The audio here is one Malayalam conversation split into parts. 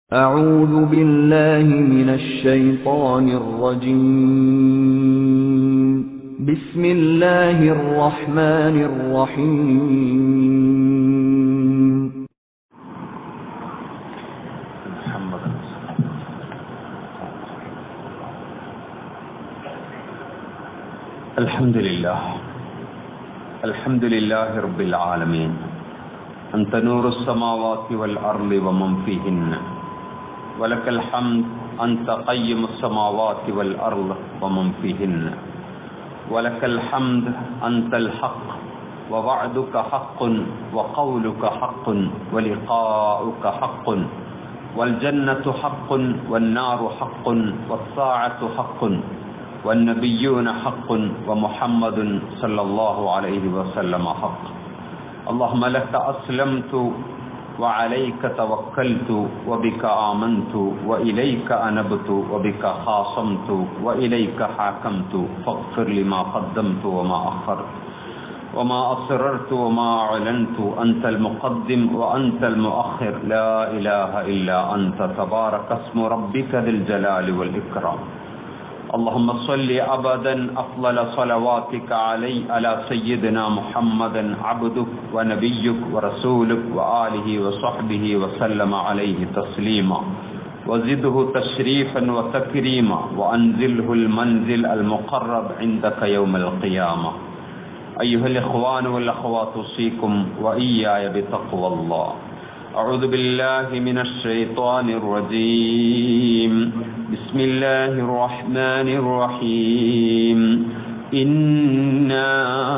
أعوذ بالله من الشيطان الرجيم بسم الله الرحمن الرحيم محمد الحمد لله الحمد لله رب العالمين أنت نور السماوات والأرض ومن فيهن ولك الحمد أنت قيم السماوات والأرض ومن فيهن ولك الحمد أنت الحق ووعدك حق وقولك حق ولقاؤك حق والجنة حق والنار حق والساعة حق والنبيون حق ومحمد صلى الله عليه وسلم حق اللهم لك أسلمت وعليك توكلت وبك آمنت وإليك أنبت وبك خاصمت وإليك حاكمت فاغفر لما قدمت وما أخرت وما أسررت وما أعلنت أنت المقدم وأنت المؤخر لا إله إلا أنت تبارك اسم ربك ذي الجلال والإكرام اللهم صل أبدا أفضل صلواتك علي على سيدنا محمد عبدك ونبيك ورسولك وآله وصحبه وسلم عليه تسليما وزده تشريفا وتكريما وأنزله المنزل المقرب عندك يوم القيامة أيها الإخوان والأخوات أوصيكم وإياي بتقوى الله أعوذ بالله من الشيطان الرجيم بسم الله الرحمن الرحيم إنا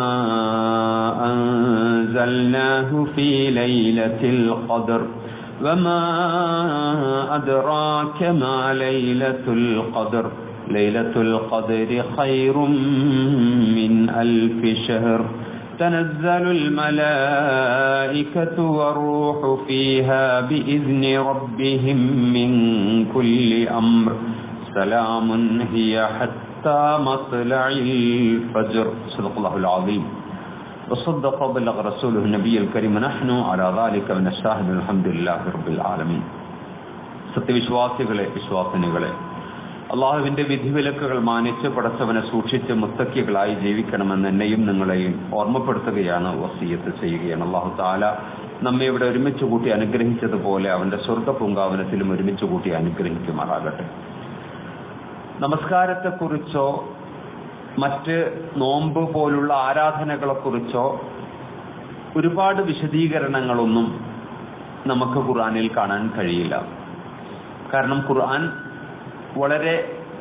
أنزلناه في ليلة القدر وما أدراك ما ليلة القدر ليلة القدر خير من ألف شهر تنزل الملائكة والروح فيها بإذن ربهم من كل أمر سلام هي حتى مطلع الفجر صدق الله العظيم وصدق وبلغ رسوله النبي الكريم نحن على ذلك من الشاهد الحمد لله رب العالمين സത്യവിശ്വാസികളെ വിശ്വാസിനികളെ അള്ളാഹുവിന്റെ വിധിവിലക്കുകൾ മാനിച്ച് പടച്ചവനെ സൂക്ഷിച്ച് മുത്തക്കികളായി ജീവിക്കണമെന്ന് എന്നെയും നിങ്ങളെയും ഓർമ്മപ്പെടുത്തുകയാണ് വസീയത്ത് ചെയ്യുകയാണ് അള്ളാഹു താല നമ്മെ ഇവിടെ ഒരുമിച്ച് കൂട്ടി അനുഗ്രഹിച്ചതുപോലെ അവന്റെ സ്വർഗ പൂങ്കാവനത്തിലും ഒരുമിച്ച് കൂട്ടി അനുഗ്രഹിക്കുമാറാകട്ടെ നമസ്കാരത്തെക്കുറിച്ചോ മറ്റ് നോമ്പ് പോലുള്ള ആരാധനകളെക്കുറിച്ചോ ഒരുപാട് വിശദീകരണങ്ങളൊന്നും നമുക്ക് ഖുർആനിൽ കാണാൻ കഴിയില്ല കാരണം ഖുർആൻ വളരെ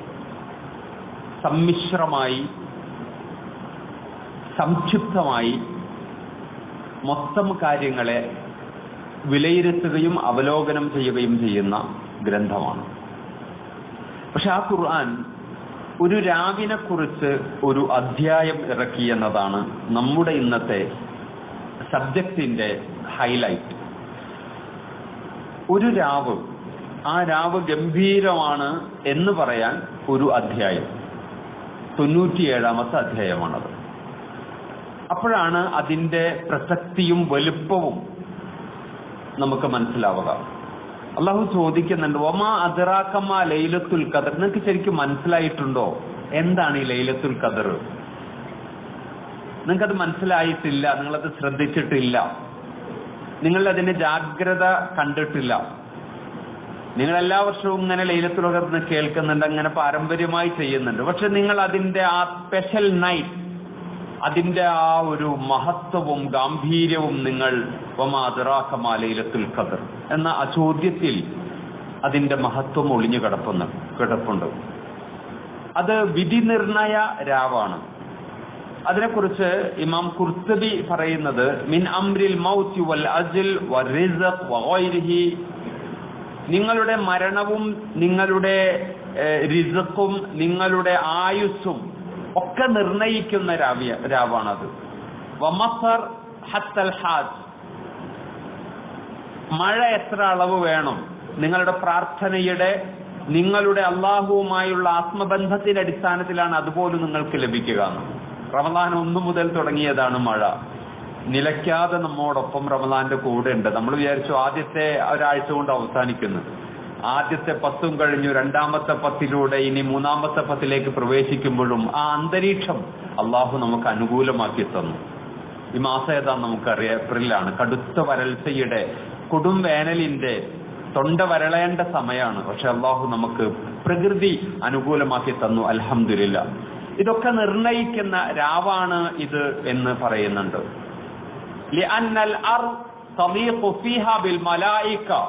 സമ്മിശ്രമായി സംക്ഷിപ്തമായി മൊത്തം കാര്യങ്ങളെ വിലയിരുത്തുകയും അവലോകനം ചെയ്യുകയും ചെയ്യുന്ന ഗ്രന്ഥമാണ് പക്ഷെ ആ ഖുർആൻ ഒരു രാവിനെ കുറിച്ച് ഒരു അധ്യായം ഇറക്കി എന്നതാണ് നമ്മുടെ ഇന്നത്തെ സബ്ജക്റ്റിന്റെ ഹൈലൈറ്റ് ഒരു രാവ് ആ രാവ് ഗംഭീരമാണ് എന്ന് പറയാൻ ഒരു അധ്യായം തൊണ്ണൂറ്റിയേഴാമത്തെ അധ്യായമാണത് അപ്പോഴാണ് അതിന്റെ പ്രസക്തിയും വലുപ്പവും നമുക്ക് മനസ്സിലാവുക അള്ളാഹു ചോദിക്കുന്നുണ്ട് ഒമാ അതിറാക്കമ്മ ലൈലത്തുൽ ഖദർ നിങ്ങൾക്ക് ശരിക്കും മനസ്സിലായിട്ടുണ്ടോ എന്താണ് ഈ ലൈലത്തുൽ ഖദർ നിങ്ങൾക്കത് മനസ്സിലായിട്ടില്ല നിങ്ങളത് ശ്രദ്ധിച്ചിട്ടില്ല നിങ്ങൾ അതിന്റെ ജാഗ്രത കണ്ടിട്ടില്ല നിങ്ങൾ എല്ലാ വർഷവും ഇങ്ങനെ ലൈലത്തുൽ ഖദർ കേൾക്കുന്നുണ്ട് അങ്ങനെ പാരമ്പര്യമായി ചെയ്യുന്നുണ്ട് പക്ഷെ നിങ്ങൾ അതിന്റെ ആ സ്പെഷ്യൽ നൈറ്റ് അതിന്റെ ആ ഒരു മഹത്വവും ഗാംഭീര്യവും നിങ്ങൾ ഒമാതിറാക്കമാ ലൈലത്തുൽ ഖദർ എന്ന ആ ചോദ്യത്തിൽ അതിന്റെ മഹത്വം ഒളിഞ്ഞു കിടപ്പുന്നു കിടപ്പുണ്ട് അത് വിധി നിർണയ രാവാണ് അതിനെക്കുറിച്ച് ഇമാം കുർത്തബി പറയുന്നത് മിൻ അംരിൽ മൗത്തി വൽ അജിൽ വറിസഖ് വഗൈരിഹി നിങ്ങളുടെ മരണവും നിങ്ങളുടെ റിസക്കും നിങ്ങളുടെ ആയുസ്സും ഒക്കെ നിർണയിക്കുന്ന രാവിയ രാവാണത് വമസർ ഹത്തൽ ഹാജ് മഴ എത്ര അളവ് വേണം നിങ്ങളുടെ പ്രാർത്ഥനയുടെ നിങ്ങളുടെ അള്ളാഹുവുമായുള്ള ആത്മബന്ധത്തിന്റെ അടിസ്ഥാനത്തിലാണ് അതുപോലും നിങ്ങൾക്ക് ലഭിക്കുക റമദാൻ ഒന്നു മുതൽ തുടങ്ങിയതാണ് മഴ നിലയ്ക്കാതെ നമ്മോടൊപ്പം റമദാന്റെ കൂടെ ഉണ്ട് നമ്മൾ വിചാരിച്ചു ആദ്യത്തെ ഒരാഴ്ച കൊണ്ട് അവസാനിക്കുന്നു ആദ്യത്തെ പത്തും കഴിഞ്ഞു രണ്ടാമത്തെ പത്തിലൂടെ ഇനി മൂന്നാമത്തെ പത്തിലേക്ക് പ്രവേശിക്കുമ്പോഴും ആ അന്തരീക്ഷം അള്ളാഹു നമുക്ക് അനുകൂലമാക്കി തന്നു ഈ മാസം ഏതാ നമുക്കറിയാം ഏപ്രിലാണ് കടുത്ത വരൾച്ചയുടെ കൊടും വേനലിന്റെ തൊണ്ട വരളേണ്ട സമയമാണ് പക്ഷെ അള്ളാഹു നമുക്ക് പ്രകൃതി അനുകൂലമാക്കി തന്നു അൽഹംദുലില്ല ഇതൊക്കെ നിർണയിക്കുന്ന രാവാണ് ഇത് എന്ന് പറയുന്നുണ്ട് لأن الأرض تضيق فيها بالملائكة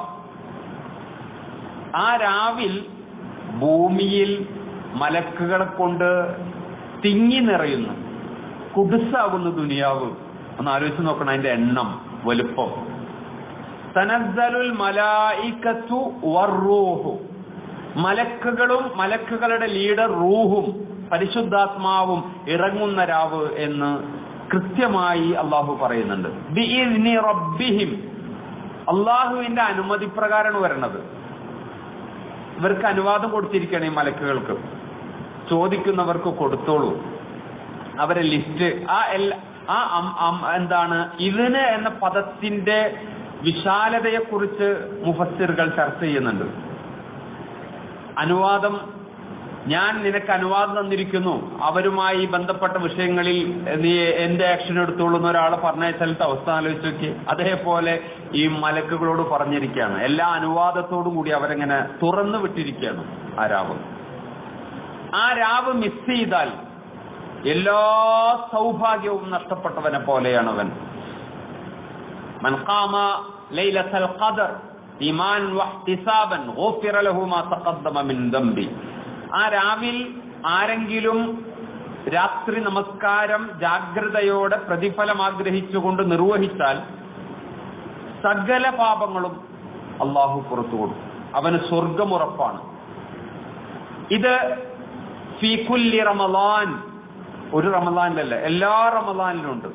ആ രാവിൽ ഭൂമിയിൽ മലക്കുകളെ കൊണ്ട് തിങ്ങി നിറയുന്നു കുടുസാകുന്ന ദുനിയാവ് ഒന്ന് ആലോചിച്ച് നോക്കണം അതിന്റെ എണ്ണം വലുപ്പം തനസ്സലുൽ മലായിക്കത്തു വർറൂഹു മലക്കുകളും മലക്കുകളുടെ ലീഡർ റൂഹും പരിശുദ്ധാത്മാവും ഇറങ്ങുന്ന രാവ് എന്ന് കൃത്യമായി അള്ളാഹു പറയുന്നുണ്ട് ബിഇസ്നി റബ്ബിഹിം അള്ളാഹുവിന്റെ അനുമതി പ്രകാരമാണ് വരണത് ഇവർക്ക് അനുവാദം കൊടുത്തിരിക്കുകയാണ് ഈ മലക്കുകൾക്ക് ചോദിക്കുന്നവർക്ക് കൊടുത്തോളൂ അവരെ ലിസ്റ്റ് ആ എല്ലാ ആ അം- അം- എന്താണ് ഇതിന് എന്ന പദത്തിന്റെ വിശാലതയെക്കുറിച്ച് മുഫസ്സിറുകൾ ചർച്ച ചെയ്യുന്നുണ്ട് അനുവാദം ഞാൻ നിനക്ക് അനുവാദം തന്നിരിക്കുന്നു അവരുമായി ബന്ധപ്പെട്ട വിഷയങ്ങളിൽ നീ എന്റെ ആക്ഷൻ എടുത്തോളൂ എന്ന് ഒരാളെ പറഞ്ഞ സ്ഥലത്ത് അവസ്ഥ ആലോചിച്ച് നോക്കി അതേപോലെ ഈ മലക്കുകളോട് പറഞ്ഞിരിക്കുകയാണ് എല്ലാ അനുവാദത്തോടും കൂടി അവരെങ്ങനെ തുറന്നു വിട്ടിരിക്കുകയാണ് ആ രാവ് ആ രാവ് മിസ് ചെയ്താൽ എല്ലാ സൗഭാഗ്യവും നഷ്ടപ്പെട്ടവനെ പോലെയാണ് അവൻ من قام ليلة القدر إيمان واحتسابا غفر له ما تقدم من ذنبه ആ രാവിൽ ആരെങ്കിലും രാത്രി നമസ്കാരം ജാഗ്രതയോടെ പ്രതിഫലം ആഗ്രഹിച്ചുകൊണ്ട് നിർവഹിച്ചാൽ സകല പാപങ്ങളും അള്ളാഹു പുറത്തു കൊടുക്കും അവന് സ്വർഗമുറപ്പാണ് ഇത് ഫീക്കുല്ലി റമലാൻ ഒരു റമലാനിലല്ല എല്ലാ റമലാനിലും ഉണ്ട്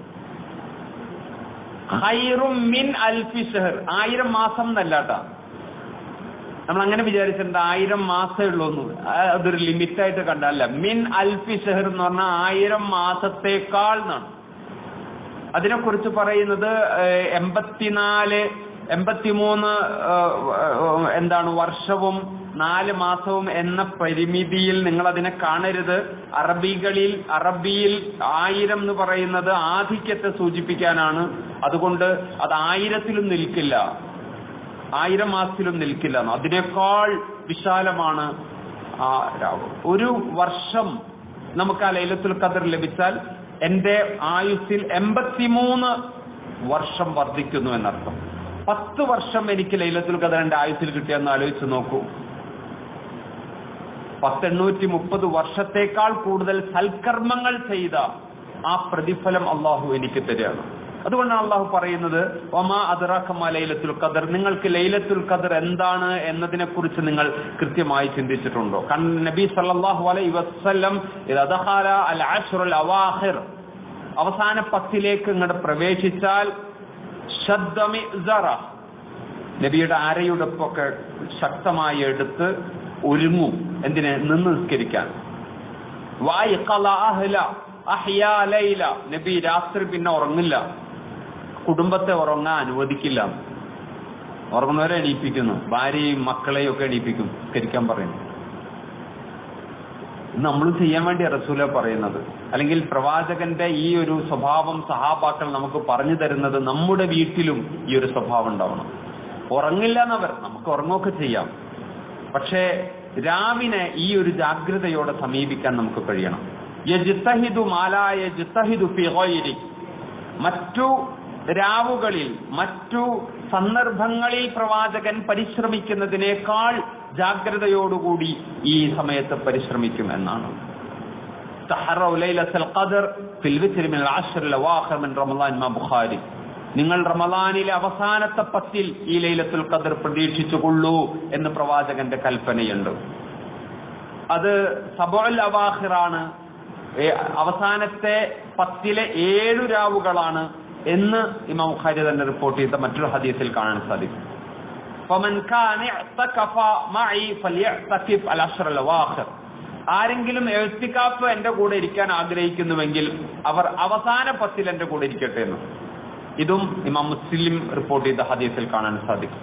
ഖൈറും മിൻ അൽഫി ഷഹർ ആയിരം മാസം എന്നല്ലാട്ടാ നമ്മൾ അങ്ങനെ വിചാരിച്ചിട്ടുണ്ട് ആയിരം മാസമേ ഉള്ളൂ എന്ന് ആ, അതൊരു ലിമിറ്റ് ആയിട്ട് കണ്ടല്ല മിൻ അൽഫി ഷഹർ എന്ന് പറഞ്ഞാൽ ആയിരം മാസത്തേക്കാൾ എന്നാണ് അതിനെക്കുറിച്ച് പറയുന്നത് ഏഹ്, എൺപത്തിനാല് എൺപത്തിമൂന്ന് ഏഹ്, എന്താണ് വർഷവും നാല് മാസവും എന്ന പരിമിതിയിൽ നിങ്ങൾ അതിനെ കാണരുത് അറബികളിൽ അറബിയിൽ ആയിരം എന്ന് പറയുന്നത് ആധിക്യത്തെ സൂചിപ്പിക്കാനാണ് അതുകൊണ്ട് അത് ആയിരത്തിലും നിൽക്കില്ല ആയിരം മാസത്തിലും നിൽക്കില്ല എന്ന്. അതിനേക്കാൾ വിശാലമാണ് ആ രാവ് ഒരു വർഷം നമുക്ക് ആ ലൈലത്തുൽ ഖദർ ലഭിച്ചാൽ എന്റെ ആയുസ്സിൽ എൺപത്തിമൂന്ന് വർഷം വർദ്ധിക്കുന്നു എന്നർത്ഥം പത്ത് വർഷം എനിക്ക് ലൈലത്തുൽ ഖദർ എന്റെ ആയുസ്സിൽ കിട്ടിയെന്ന് ആലോചിച്ച് നോക്കൂ പത്തെണ്ണൂറ്റി മുപ്പത് വർഷത്തേക്കാൾ കൂടുതൽ സൽക്കർമ്മങ്ങൾ ചെയ്ത ആ പ്രതിഫലം അള്ളാഹു എനിക്ക് തരികയാണ് അതുകൊണ്ടാണ് അള്ളാഹു പറയുന്നത് ഒമാ അദറാഖമ ലൈലത്തുൽ ഖദർ നിങ്ങൾക്ക് ലൈലത്തുൽ ഖദർ എന്താണ് എന്നതിനെ കുറിച്ച് നിങ്ങൾ കൃത്യമായി ചിന്തിച്ചിട്ടുണ്ടോ കൺ നബി സല്ലല്ലാഹു അലൈഹി വസല്ലം ഇദാ ദഖല അൽ അശ്റുൽ അവാഖിർ അവസാന പത്തിലേക്ക് ഇങ്ങോട്ട് പ്രവേശിച്ചാൽ ശബ്ദമി നബിയുടെ അരയുടപ്പൊക്കെ ശക്തമായി എടുത്ത് ഒരുങ്ങും എന്തിന് നിന്ന് നിസ്കരിക്കാൻ വായിഖല അഹ്ല അഹ്യാ ലൈല നബി രാത്രി പിന്നെ ഉറങ്ങില്ല കുടുംബത്തെ ഉറങ്ങാൻ അനുവദിക്കില്ല ഉറങ്ങുന്നവരെ എണീപ്പിക്കുന്നു ഭാര്യയും മക്കളെയും ഒക്കെ എണീപ്പിക്കും നിസ്കരിക്കാൻ പറയുന്നു നമ്മൾ ചെയ്യാൻ വേണ്ടി റസൂല പറയുന്നത് അല്ലെങ്കിൽ പ്രവാചകന്റെ ഈ ഒരു സ്വഭാവം സഹാബാക്കൾ നമുക്ക് പറഞ്ഞു തരുന്നത് നമ്മുടെ വീട്ടിലും ഈ ഒരു സ്വഭാവം ഉണ്ടാവണം ഉറങ്ങില്ല എന്നവർ നമുക്ക് ഉറങ്ങുകയൊക്കെ ചെയ്യാം പക്ഷേ രാവിനെ ഈ ഒരു ജാഗ്രതയോടെ സമീപിക്കാൻ നമുക്ക് കഴിയണം യജ്തഹിദു മാലായ യജ്തഹിദു ഫി ഗൈരി മറ്റു രാവുകളിൽ മറ്റു സന്ദർഭങ്ങളിൽ പ്രവാചകൻ പരിശ്രമിക്കുന്നതിനേക്കാൾ ജാഗ്രതയോടുകൂടി ഈ സമയത്ത് പരിശ്രമിക്കും എന്നാണ് تحروا ليلة القدر في الوتر من العشر الأواخر من رمضان ما ബുഖാരി നിങ്ങൾ റമദാനിലെ അവസാനത്തെ പത്തിൽ ഈ ലൈലത്തുൽ ഖദർ പ്രതീക്ഷിച്ചുകൊള്ളൂ എന്ന് പ്രവാചകന്റെ കൽപ്പനയുണ്ട് അത് സബോൽ അവാഹിറാണ് ഏ- അവസാനത്തെ പത്തിലെ ഏഴു രാവുകളാണ് എന്ന് ഇമാം ബുഖാരി തന്നെ റിപ്പോർട്ട് ചെയ്ത മറ്റൊരു ഹദീസിൽ കാണാൻ സാധിക്കും فمن كان اعتكف معي فليعتكف العشر الاواخر ആരെങ്കിലും എഴുത്തിക്കാഫ് എന്റെ കൂടെ ഇരിക്കാൻ ആഗ്രഹിക്കുന്നുവെങ്കിൽ അവർ അവസാന പത്തിൽ എന്റെ കൂടെ ഇരിക്കട്ടെ എന്ന് ഇതും ഇമാം മുസ്ലിം റിപ്പോർട്ട് ചെയ്ത ഹദീസിൽ കാണാൻ സാധിക്കും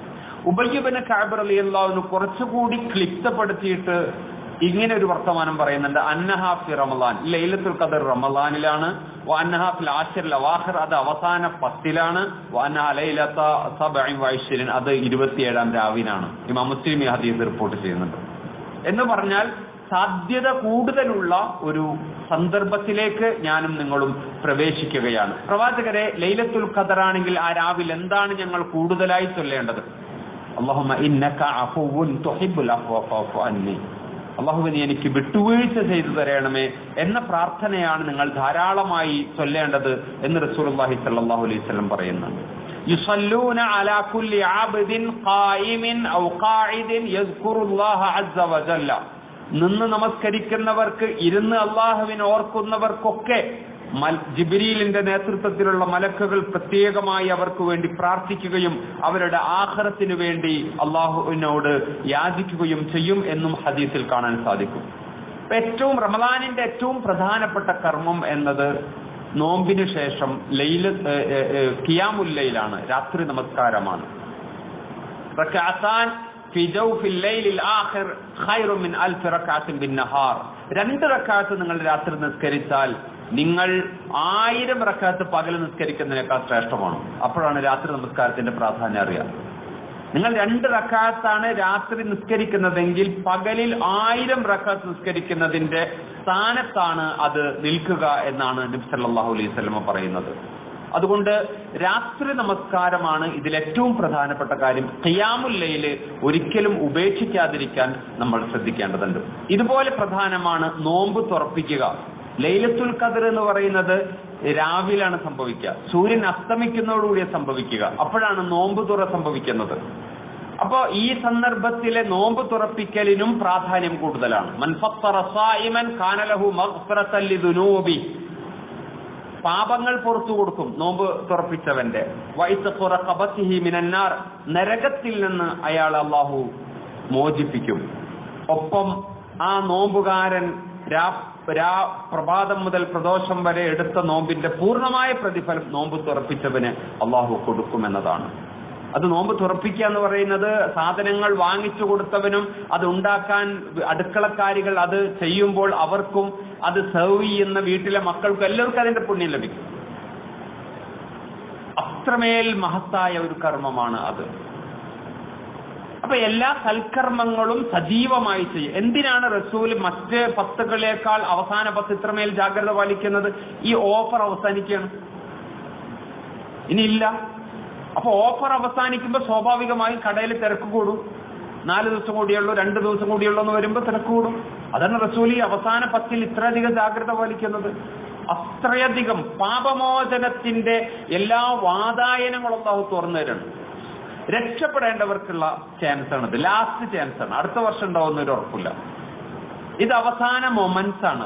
ഉബയ്യബിന് കാബർ അലി അള്ളാഹുവിന് കുറച്ചുകൂടി ക്ലിപ്തപ്പെടുത്തിയിട്ട് ഇങ്ങനെ ഒരു വർത്തമാനം പറയുന്നുണ്ട് അന്നഹാഫി റമലാൻ ലൈലത്തുൽ ഖദർ റമലാനിലാണ് അന്നഹാഫിൽ ആശിർ അവാഹിർ അത് അവസാന പത്തിലാണ് അന്നഹ ലൈലത്ത സബഇൻ വൈശ്വര്യൻ അത് ഇരുപത്തിയേഴാം രാവിനാണ് ഇമാം മുസ്ലിം ഈ ഹദീസ് റിപ്പോർട്ട് ചെയ്യുന്നുണ്ട് എന്ന് പറഞ്ഞാൽ സാധ്യത കൂടുതലുള്ള ഒരു സന്ദർഭത്തിലേക്ക് ഞാനും നിങ്ങളും പ്രവേശിക്കുകയാണ് പ്രവാചകരെ ലൈലത്തുൽ ഖദറാണെങ്കിൽ ആ രാവിൽ എന്താണ് ഞങ്ങൾ കൂടുതലായി ചൊല്ലേണ്ടത് അള്ളാഹുമ്മ ഇന്നക അഫുവുൻ തുഹിബ്ബുൽ അഫ്വ ഫഅഫു അന്നി അള്ളാഹുവിനെ എനിക്ക് വിട്ടുവീഴ്ച ചെയ്തു തരണമേ എന്ന പ്രാർത്ഥനയാണ് നിങ്ങൾ ധാരാളമായി ചൊല്ലേണ്ടത് എന്ന് റസൂലുള്ളാഹി സ്വല്ലല്ലാഹു അലൈഹി വസല്ലം പറയുന്നുണ്ട് يصلون على كل عبد قائم أو قاعد يذكر الله عز وجل നിന്ന് നമസ്കരിക്കുന്നവർക്ക് ഇരുന്ന് അള്ളാഹുവിനെ ഓർക്കുന്നവർക്കൊക്കെ മൽ- ജിബ്രീലിന്റെ നേതൃത്വത്തിലുള്ള മലക്കുകൾ പ്രത്യേകമായി അവർക്ക് വേണ്ടി പ്രാർത്ഥിക്കുകയും അവരുടെ ആഹ്റത്തിനു വേണ്ടി അള്ളാഹുവിനോട് യാചിക്കുകയും ചെയ്യും എന്നും ഹദീസിൽ കാണാൻ സാധിക്കും അപ്പൊ ഏറ്റവും റമദാനിന്റെ ഏറ്റവും പ്രധാനപ്പെട്ട കർമ്മം എന്നത് നോമ്പിനു ശേഷം ലൈല കിയാമുല്ലയിലാണ് രാത്രി നമസ്കാരമാണ് റക്അത്താൻ ഫി ജൗഫിൽ ലൈലിൽ ആഖിർ ഖൈറു മിൻ അൽഫി റക്അത്തിൻ ബിന്നഹാർ രണ്ട് റക്അത്ത് നിങ്ങൾ രാത്രി നിസ്കരിച്ചാൽ നിങ്ങൾ ആയിരം റക്അത്ത് പകൽ നിസ്കരിക്കുന്നതിനേക്കാൾ ശ്രേഷ്ഠമാണ് അപ്പോഴാണ് രാത്രി നമസ്കാരത്തിന്റെ പ്രാധാന്യം അറിയുക നിങ്ങൾ രണ്ട് റക്കാത്താണ് രാത്രി നിസ്കരിക്കുന്നതെങ്കിൽ പകലിൽ ആയിരം റക്കാത്ത് നിസ്കരിക്കുന്നതിന്റെ സ്ഥാനത്താണ് അത് നിൽക്കുക എന്നാണ് നബി സല്ലല്ലാഹു അലൈഹി വസല്ലമ പറയുന്നത് അതുകൊണ്ട് രാത്രി നമസ്കാരമാണ് ഇതിൽ ഏറ്റവും പ്രധാനപ്പെട്ട കാര്യം ഖിയാമുല്ലയില് ഒരിക്കലും ഉപേക്ഷിക്കാതിരിക്കാൻ നമ്മൾ ശ്രദ്ധിക്കേണ്ടതുണ്ട് ഇതുപോലെ പ്രധാനമാണ് നോമ്പ് തുറപ്പിക്കുക ലൈലത്തുൽ ഖദർ എന്ന് പറയുന്നത് രാവിലാണ് സംഭവിക്കുക സൂര്യൻ അസ്തമിക്കുന്നതോടുകൂടി സംഭവിക്കുക അപ്പോഴാണ് നോമ്പ് തുറ സംഭവിക്കുന്നത് അപ്പോ ഈ സന്ദർഭത്തിലെ നോമ്പ് തുറപ്പിക്കലിനും പ്രാധാന്യം കൂടുതലാണ് മൻഫത്തറ സായിമൻ കാനലഹു മഗ്ഫിറത്തൻ ലിദുനൂബി പാപങ്ങൾ പുറത്തു കൊടുക്കും നോമ്പ് തുറപ്പിച്ചവന്റെ വൈത്തഖുറ ഖബത്തിഹി മിനന്നാർ നരകത്തിൽ നിന്ന് അയാൾ അള്ളാഹു മോചിപ്പിക്കും ഒപ്പം ആ നോമ്പുകാരൻ രാ രാ പ്രഭാതം മുതൽ പ്രദോഷം വരെ എടുത്ത നോമ്പിന്റെ പൂർണ്ണമായ പ്രതിഫലം നോമ്പ് തുറപ്പിച്ചവന് അള്ളാഹു കൊടുക്കുമെന്നതാണ് അത് നോമ്പ് തുറപ്പിക്കുക എന്ന് പറയുന്നത് സാധനങ്ങൾ വാങ്ങിച്ചു കൊടുത്തവനും അത് ഉണ്ടാക്കാൻ അടുക്കളക്കാരികൾ അത് ചെയ്യുമ്പോൾ അവർക്കും അത് സെർവ് ചെയ്യുന്ന വീട്ടിലെ മക്കൾക്കും എല്ലാവർക്കും അതിന്റെ പുണ്യം ലഭിക്കും അത്രമേൽ മഹത്തായ ഒരു കർമ്മമാണ് അത് അപ്പൊ എല്ലാ സൽക്കർമ്മങ്ങളും സജീവമായി ചെയ്യും എന്തിനാണ് റസൂൽ മറ്റ് പത്തുകളേക്കാൾ അവസാന പത്ത് ഇത്രമേൽ ജാഗ്രത പാലിക്കുന്നത് ഈ ഓഫർ അവസാനിക്കുകയാണ് ഇനിയില്ല അപ്പൊ ഓഫർ അവസാനിക്കുമ്പോൾ സ്വാഭാവികമായും കടയിൽ തിരക്ക് കൂടും നാല് ദിവസം കൂടിയുള്ളൂ രണ്ട് ദിവസം കൂടിയുള്ളൂ എന്ന് വരുമ്പോൾ തിരക്ക് കൂടും അതാണ് റസൂൽ ഈ അവസാന പത്തിൽ ഇത്രയധികം ജാഗ്രത പാലിക്കുന്നത് അത്രയധികം പാപമോചനത്തിന്റെ എല്ലാ വാതായനങ്ങളും അള്ളാഹു തുറന്നു തരണം രക്ഷപ്പെടേണ്ടവർക്കുള്ള ചാൻസ് ആണ് ഇത് ലാസ്റ്റ് ചാൻസ് ആണ് അടുത്ത വർഷം ഉണ്ടാവുന്ന ഒരു ഉറപ്പില്ല ഇത് അവസാന മൊമെന്റ്സ് ആണ്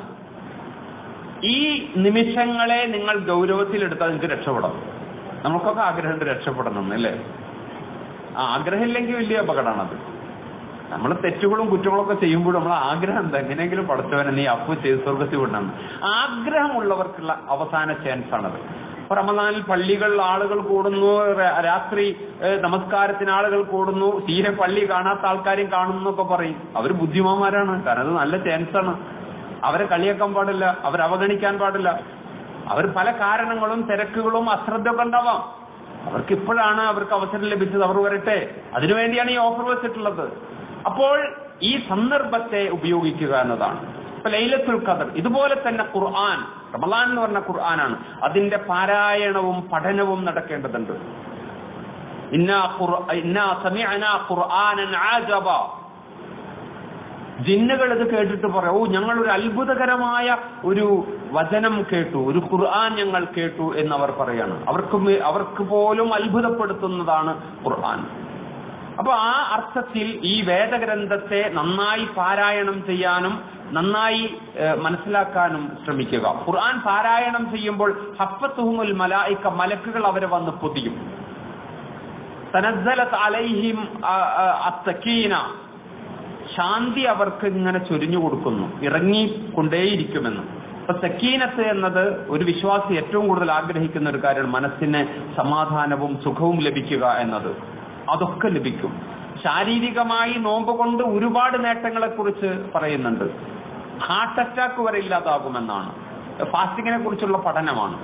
ഈ നിമിഷങ്ങളെ നിങ്ങൾ ഗൗരവത്തിലെടുത്താൽ നിങ്ങൾക്ക് രക്ഷപ്പെടാം നമുക്കൊക്കെ ആഗ്രഹമുണ്ട് രക്ഷപ്പെടണം അല്ലേ ആ ആഗ്രഹമില്ലെങ്കിൽ വലിയ അപകടമാണത് നമ്മൾ തെറ്റുകളും കുറ്റങ്ങളൊക്കെ ചെയ്യുമ്പോഴും നമ്മൾ ആഗ്രഹം എന്താ എങ്ങനെയെങ്കിലും പഠിച്ചവനെ നീ അപ്പ് ചെയ്ത് സ്വർഗത്തിൽ വിടണം ആഗ്രഹമുള്ളവർക്കുള്ള അവസാന ചാൻസ് ആണത് ഇപ്പൊ റമദാനിൽ പള്ളികളിൽ ആളുകൾ കൂടുന്നു ര- രാത്രി ഏഹ്, നമസ്കാരത്തിന് ആളുകൾ കൂടുന്നു തീരെ പള്ളി കാണാത്ത ആൾക്കാരും കാണുന്നു എന്നൊക്കെ പറയും അവർ ബുദ്ധിമാന്മാരാണ് കാരണം അത് നല്ല ചാൻസ് ആണ് അവരെ കളിയാക്കാൻ പാടില്ല അവരെ അവഗണിക്കാൻ പാടില്ല അവർ പല കാരണങ്ങളും തിരക്കുകളും അശ്രദ്ധ ഉണ്ടാവാം അവർക്ക് ഇപ്പോഴാണ് അവർക്ക് അവസരം ലഭിച്ചത് അവർ വരട്ടെ അതിനുവേണ്ടിയാണ് ഈ ഓഫർ വെച്ചിട്ടുള്ളത് അപ്പോൾ ഈ സന്ദർഭത്തെ ഉപയോഗിക്കുക എന്നതാണ് ഇപ്പൊ ലൈലത്തുൽ ഖദർ ഇതുപോലെ തന്നെ ഖുർആൻ റമദാൻ എന്ന് പറഞ്ഞ ഖുർആനാണ് അതിന്റെ പാരായണവും പഠനവും നടക്കേണ്ടതുണ്ട് ഇന്നാ ഖുർ- ഇന്നാ സമിഅനാ ഖുർആനൻ ആജബ ജിന്നുകൾ ഇത് കേട്ടിട്ട് പറയും ഓ ഞങ്ങൾ ഒരു അത്ഭുതകരമായ ഒരു വചനം കേട്ടു ഒരു ഖുർആൻ ഞങ്ങൾ കേട്ടു എന്നവർ പറയാണ് അവർക്ക് മേ- അവർക്ക് പോലും അത്ഭുതപ്പെടുത്തുന്നതാണ് ഖുർആൻ അപ്പൊ ആ അർത്ഥത്തിൽ ഈ വേദഗ്രന്ഥത്തെ നന്നായി പാരായണം ചെയ്യാനും നന്നായി ഏഹ്, മനസ്സിലാക്കാനും ശ്രമിക്കുക ഖുർആൻ പാരായണം ചെയ്യുമ്പോൾ ഹഫത്തുഹുമുൽ മലായിക്ക മലക്കുകൾ അവരെ വന്ന് പൊതിയും തനസ്സലത്ത് അലൈഹിം അ- അ- അത്തക്കീന ശാന്തി അവർക്ക് ഇങ്ങനെ ചൊരിഞ്ഞു കൊടുക്കുന്നു ഇറങ്ങി കൊണ്ടേയിരിക്കുമെന്ന് അപ്പൊ സക്കീനത്ത് എന്നത് ഒരു വിശ്വാസി ഏറ്റവും കൂടുതൽ ആഗ്രഹിക്കുന്ന ഒരു കാര്യമാണ് മനസ്സിന് സമാധാനവും സുഖവും ലഭിക്കുക എന്നത് അതൊക്കെ ലഭിക്കും ശാരീരികമായി നോമ്പ് കൊണ്ട് ഒരുപാട് നേട്ടങ്ങളെ കുറിച്ച് പറയുന്നുണ്ട് ഹാർട്ട് അറ്റാക്ക് വരെ ഇല്ലാതാകുമെന്നാണ് ഫാസ്റ്റിങ്ങിനെ കുറിച്ചുള്ള പഠനമാണ്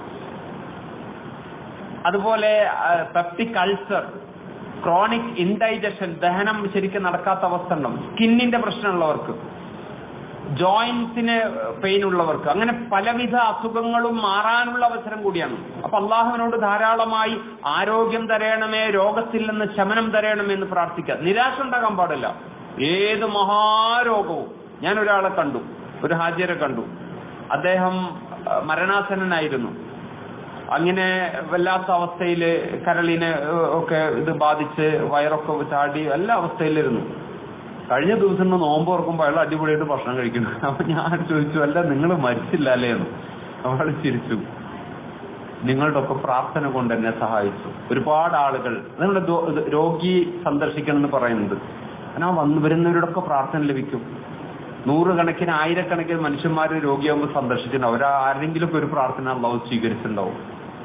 അതുപോലെ പെപ്റ്റിക് അൾസർ ക്രോണിക് ഇൻഡൈജഷൻ ദഹനം ശരിക്കും നടക്കാത്ത അവസ്ഥ ഉണ്ടാവും സ്കിന്നിന്റെ പ്രശ്നമുള്ളവർക്ക് ജോയിന്റ്സിന് പെയിൻ ഉള്ളവർക്ക് അങ്ങനെ പലവിധ അസുഖങ്ങളും മാറാനുള്ള അവസരം കൂടിയാണ് അപ്പൊ അള്ളാഹുവിനോട് ധാരാളമായി ആരോഗ്യം തരയണമേ രോഗത്തിൽ നിന്ന് ശമനം തരയണമേ എന്ന് പ്രാർത്ഥിക്കുക നിരാശ ഉണ്ടാകാൻ പാടില്ല ഏത് മഹാരോഗവും ഞാൻ ഒരാളെ കണ്ടു ഒരു ഹാജിയരെ കണ്ടു അദ്ദേഹം അഹ്, മരണാസന്നനായിരുന്നു അങ്ങനെ വല്ലാത്ത അവസ്ഥയിൽ കരളിനെ ഏഹ്, ഒക്കെ ഇത് ബാധിച്ച് വയറൊക്കെ ചാടി എല്ലാ അവസ്ഥയിലിരുന്നു കഴിഞ്ഞ ദിവസം ഒന്ന് നോമ്പ് ഓർക്കുമ്പോൾ അയാൾ അടിപൊളിയായിട്ട് ഭക്ഷണം കഴിക്കുന്നു അപ്പൊ ഞാൻ ചോദിച്ചു അല്ല നിങ്ങൾ മരിച്ചില്ല അല്ലേ എന്ന് അവൾ ചിരിച്ചു നിങ്ങളുടെ ഒക്കെ പ്രാർത്ഥന കൊണ്ട് എന്നെ സഹായിച്ചു ഒരുപാട് ആളുകൾ നിങ്ങളുടെ ദോ- ഇത് രോഗി സന്ദർശിക്കണം എന്ന് പറയുന്നുണ്ട് അങ്ങനെ ആ വന്നു വരുന്നവരോടൊക്കെ പ്രാർത്ഥന ലഭിക്കും നൂറുകണക്കിന് ആയിരക്കണക്കിന് മനുഷ്യന്മാർ രോഗിയാകുമ്പോൾ സന്ദർശിച്ചിട്ടുണ്ട് അവർ ആരെങ്കിലും ഒക്കെ ഒരു പ്രാർത്ഥന അള്ളാഹു സ്വീകരിച്ചിട്ടുണ്ടാവും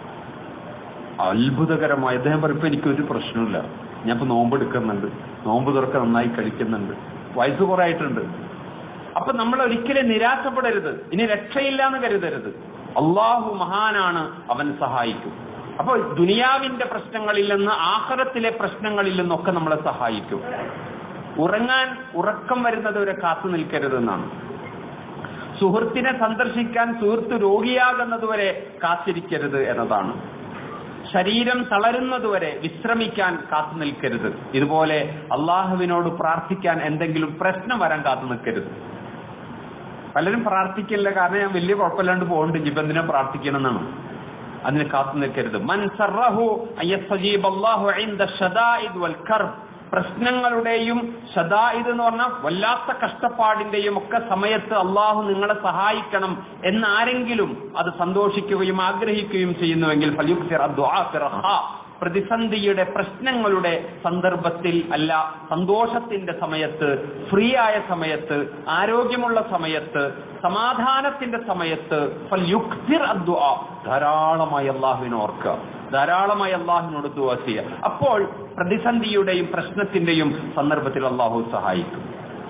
അത്ഭുതകരമായി അദ്ദേഹം പറയുമ്പോ എനിക്ക് ഒരു പ്രശ്നമില്ല ഞാൻ ഇപ്പൊ നോമ്പ് എടുക്കുന്നുണ്ട് നോമ്പ് തുറക്ക നന്നായി കഴിക്കുന്നുണ്ട് വയസ്സ് കുറെ ആയിട്ടുണ്ട് അപ്പൊ നമ്മൾ ഒരിക്കലും നിരാശപ്പെടരുത് ഇനി രക്ഷയില്ല എന്ന് കരുതരുത് അള്ളാഹു മഹാനാണ് അവൻ സഹായിക്കും അപ്പൊ ദുനിയാവിന്റെ പ്രശ്നങ്ങളിൽ നിന്ന് ആഹ്റത്തിലെ പ്രശ്നങ്ങളിൽ നിന്നൊക്കെ നമ്മളെ സഹായിക്കും ഉറങ്ങാൻ ഉറക്കം വരുന്നത് വരെ കാത്തു നിൽക്കരുതെന്നാണ് സുഹൃത്തിനെ സന്ദർശിക്കാൻ സുഹൃത്ത് രോഗിയാകുന്നതുവരെ കാത്തിരിക്കരുത് എന്നതാണ് ശരീരം തളരുന്നതുവരെ വിശ്രമിക്കാൻ കാത്തു നിൽക്കരുത് ഇതുപോലെ അള്ളാഹുവിനോട് പ്രാർത്ഥിക്കാൻ എന്തെങ്കിലും പ്രശ്നം വരാൻ കാത്തു നിൽക്കരുത് പലരും പ്രാർത്ഥിക്കില്ല കാരണം ഞാൻ വലിയ കുഴപ്പമില്ലാണ്ട് പോകുന്നുണ്ട് ഇനിയിപ്പോ എന്തിനാ പ്രാർത്ഥിക്കണം എന്നാണ് അതിന് കാത്തു നിൽക്കരുത് മൻ സർറഹു അയ്യസ്തജീബ് അല്ലാഹു ഇൻദ ഷദായിദ് വൽ കർബ് പ്രശ്നങ്ങളുടെയും ഷദായിദ് എന്ന് പറഞ്ഞാൽ വല്ലാത്ത കഷ്ടപ്പാടിന്റെയും ഒക്കെ സമയത്ത് അള്ളാഹു നിങ്ങളെ സഹായിക്കണം എന്നാരെങ്കിലും അത് സന്തോഷിക്കുകയും ആഗ്രഹിക്കുകയും ചെയ്യുന്നുവെങ്കിൽ ഫലയുക്സിർ അദ്ദുആ ഫി റഖാ. പ്രതിസന്ധിയുടെ പ്രശ്നങ്ങളുടെ സന്ദർഭത്തിൽ അല്ല സന്തോഷത്തിന്റെ സമയത്ത് ഫ്രീ ആയ സമയത്ത് ആരോഗ്യമുള്ള സമയത്ത് സമാധാനത്തിന്റെ സമയത്ത് ഫൽയുക്സിർ അദ്ദുആ. ധാരാളമായി അള്ളാഹുവിനെ ഓർക്കുക ധാരാളമായി അള്ളാഹുവിനോട് ദുആ ചെയ്യുക അപ്പോൾ പ്രതിസന്ധിയുടെയും പ്രശ്നത്തിന്റെയും സന്ദർഭത്തിൽ അള്ളാഹു സഹായിക്കും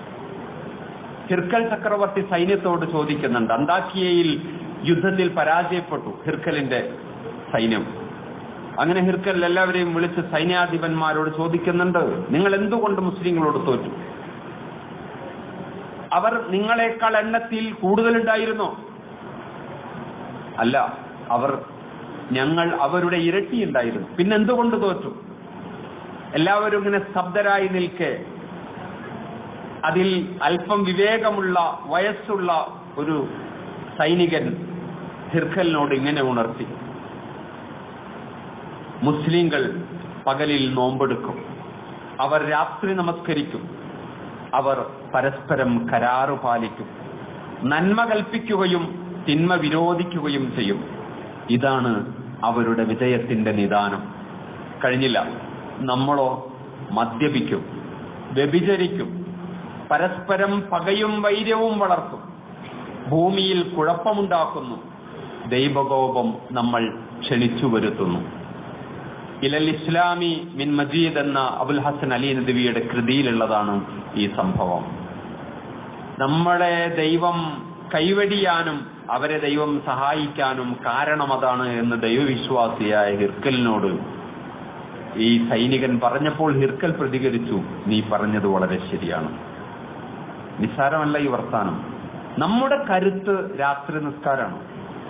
ഹിർക്കൽ ചക്രവർത്തി സൈന്യത്തോട് ചോദിക്കുന്നുണ്ട് അന്താക്കിയയിൽ യുദ്ധത്തിൽ പരാജയപ്പെട്ടു ഹിർക്കലിന്റെ സൈന്യം അങ്ങനെ ഹിർക്കൽ എല്ലാവരെയും വിളിച്ച് സൈന്യാധിപന്മാരോട് ചോദിക്കുന്നുണ്ട് നിങ്ങൾ എന്തുകൊണ്ട് മുസ്ലിങ്ങളോട് തോറ്റു അവർ നിങ്ങളെക്കാൾ എണ്ണത്തിൽ കൂടുതലുണ്ടായിരുന്നോ അല്ല അവർ ഞങ്ങൾ അവരുടെ ഇരട്ടി ഉണ്ടായിരുന്നു പിന്നെ എന്തുകൊണ്ട് തോറ്റു എല്ലാവരും ഇങ്ങനെ സ്തബ്ധരായി നിൽക്കെ അതിൽ അല്പം വിവേകമുള്ള വയസ്സുള്ള ഒരു സൈനികൻ ഹിർഖലിനോട് ഇങ്ങനെ ഉണർത്തി മുസ്ലിങ്ങൾ പകലിൽ നോമ്പെടുക്കും അവർ രാത്രി നമസ്കരിക്കും അവർ പരസ്പരം കരാറു പാലിക്കും നന്മ കൽപ്പിക്കുകയും തിന്മ വിരോധിക്കുകയും ചെയ്യും ഇതാണ് അവരുടെ വിജയത്തിന്റെ നിദാനം കഴിഞ്ഞില്ല നമ്മളോ മദ്യപിക്കും വ്യഭിചരിക്കും പരസ്പരം പകയും വൈര്യവും വളർത്തും ഭൂമിയിൽ കുഴപ്പമുണ്ടാക്കുന്നു ദൈവകോപം നമ്മൾ ക്ഷണിച്ചു വരുത്തുന്നു ഇലൽ ഇസ്ലാമി മിൻ മജീദ് എന്ന അബുൽ ഹസൻ അലി നദവിയുടെ കൃതിയിലുള്ളതാണ് ഈ സംഭവം നമ്മളെ ദൈവം കൈവടിയാനും അവരെ ദൈവം സഹായിക്കാനും കാരണം അതാണ് എന്ന് ദൈവവിശ്വാസിയായ ഹിർക്കലിനോട് ഈ സൈനികൻ പറഞ്ഞപ്പോൾ ഹിർക്കൽ പ്രതികരിച്ചു നീ പറഞ്ഞത് വളരെ ശരിയാണ് നിസ്സാരമല്ല ഈ വർത്താനം നമ്മുടെ കരുത്ത് രാത്രി നിസ്കാരമാണ്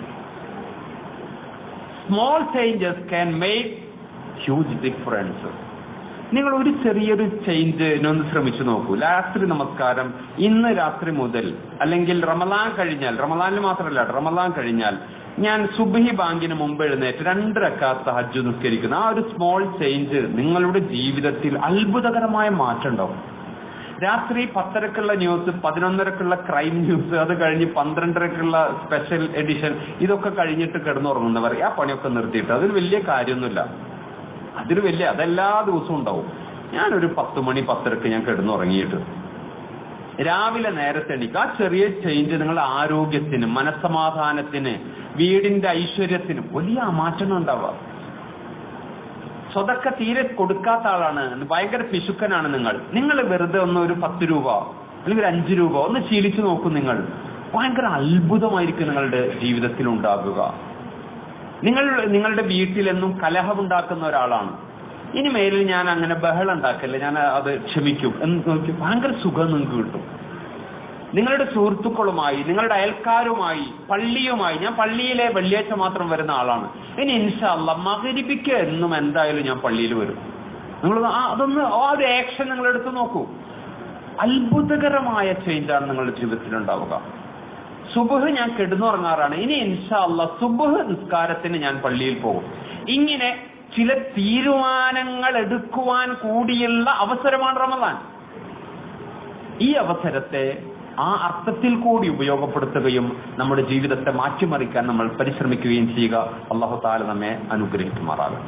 small changes can make huge difference നിങ്ങൾ ഒരു ചെറിയൊരു ചേഞ്ചിനൊന്ന് ശ്രമിച്ചു നോക്കൂ രാത്രി നമസ്കാരം ഇന്ന് രാത്രി മുതൽ അല്ലെങ്കിൽ റമലാൻ കഴിഞ്ഞാൽ റമലാനിൽ മാത്രമല്ല റമലാൻ കഴിഞ്ഞാൽ ഞാൻ സുബഹി ബാങ്കിന് മുമ്പ് എഴുന്നേറ്റ് രണ്ട് റക്കാത്ത ഹജ്ജ് നിസ്കരിക്കുന്ന ആ ഒരു സ്മോൾ ചേഞ്ച് നിങ്ങളുടെ ജീവിതത്തിൽ അത്ഭുതകരമായ മാറ്റം ഉണ്ടാവും രാത്രി പത്തരക്കുള്ള ന്യൂസ് പതിനൊന്നരക്കുള്ള ക്രൈം ന്യൂസ് അത് കഴിഞ്ഞ് പന്ത്രണ്ടരക്കുള്ള സ്പെഷ്യൽ എഡിഷൻ ഇതൊക്കെ കഴിഞ്ഞിട്ട് കിടന്നുറങ്ങുന്നവർ ആ പണിയൊക്കെ നിർത്തിയിട്ട് അതിൽ വലിയ കാര്യമൊന്നുമില്ല അതിൽ വലിയ അതെല്ലാ ദിവസവും ഉണ്ടാവും ഞാനൊരു പത്ത് മണി പത്തരക്ക് ഞാൻ കിടന്നുറങ്ങിയിട്ട് രാവിലെ നേരത്തെ എണീക്കുക ആ ചെറിയ ചേഞ്ച് നിങ്ങളുടെ ആരോഗ്യത്തിന് മനസ്സമാധാനത്തിന് വീടിന്റെ ഐശ്വര്യത്തിന് വലിയ മാറ്റം ഉണ്ടാവുക സ്വതക്ക തീരെ കൊടുക്കാത്ത ആളാണ് ഭയങ്കര പിശുക്കനാണ് നിങ്ങൾ നിങ്ങൾ വെറുതെ ഒന്ന് ഒരു പത്ത് രൂപ അല്ലെങ്കിൽ ഒരു അഞ്ച് രൂപ ഒന്ന് ശീലിച്ചു നോക്കൂ നിങ്ങൾ ഭയങ്കര അത്ഭുതമായിരിക്കും നിങ്ങളുടെ ജീവിതത്തിൽ ഉണ്ടാകുക നിങ്ങൾ നിങ്ങളുടെ വീട്ടിലെന്നും കലഹമുണ്ടാക്കുന്ന ഒരാളാണ് ഇനി മേലിൽ ഞാൻ അങ്ങനെ ബഹളം ഉണ്ടാക്കില്ല ഞാൻ അത് ക്ഷമിക്കും എന്ന് നോക്കി ഭയങ്കര സുഖം നിങ്ങൾക്ക് കിട്ടും നിങ്ങളുടെ സുഹൃത്തുക്കളുമായി നിങ്ങളുടെ അയൽക്കാരുമായി പള്ളിയുമായി ഞാൻ പള്ളിയിലെ വെള്ളിയാഴ്ച മാത്രം വരുന്ന ആളാണ് ഇനി ഇൻഷാല്ല മകരിപ്പിക്ക് എന്നും എന്തായാലും ഞാൻ പള്ളിയിൽ വരും നിങ്ങൾ ആ അതൊന്ന് ആ ഒരു ആക്ഷൻ നിങ്ങൾ എടുത്ത് നോക്കൂ അത്ഭുതകരമായ ചേഞ്ചാണ് നിങ്ങളുടെ ജീവിതത്തിൽ ഉണ്ടാവുക സുബഹ് ഞാൻ കിടന്നുറങ്ങാറാണ് ഇനി ഇൻഷാല്ല സുബഹ് നിസ്കാരത്തിന് ഞാൻ പള്ളിയിൽ പോകും ഇങ്ങനെ ചില തീരുമാനങ്ങൾ എടുക്കുവാൻ കൂടിയുള്ള അവസരമാണ് റമദാൻ ഈ അവസരത്തെ ആ അർത്ഥത്തിൽ കൂടി ഉപയോഗപ്പെടുത്തുകയും നമ്മുടെ ജീവിതത്തെ മാറ്റിമറിക്കാൻ നമ്മൾ പരിശ്രമിക്കുകയും ചെയ്യുക അള്ളാഹു താല നമ്മെ അനുഗ്രഹിക്കുമാറാകും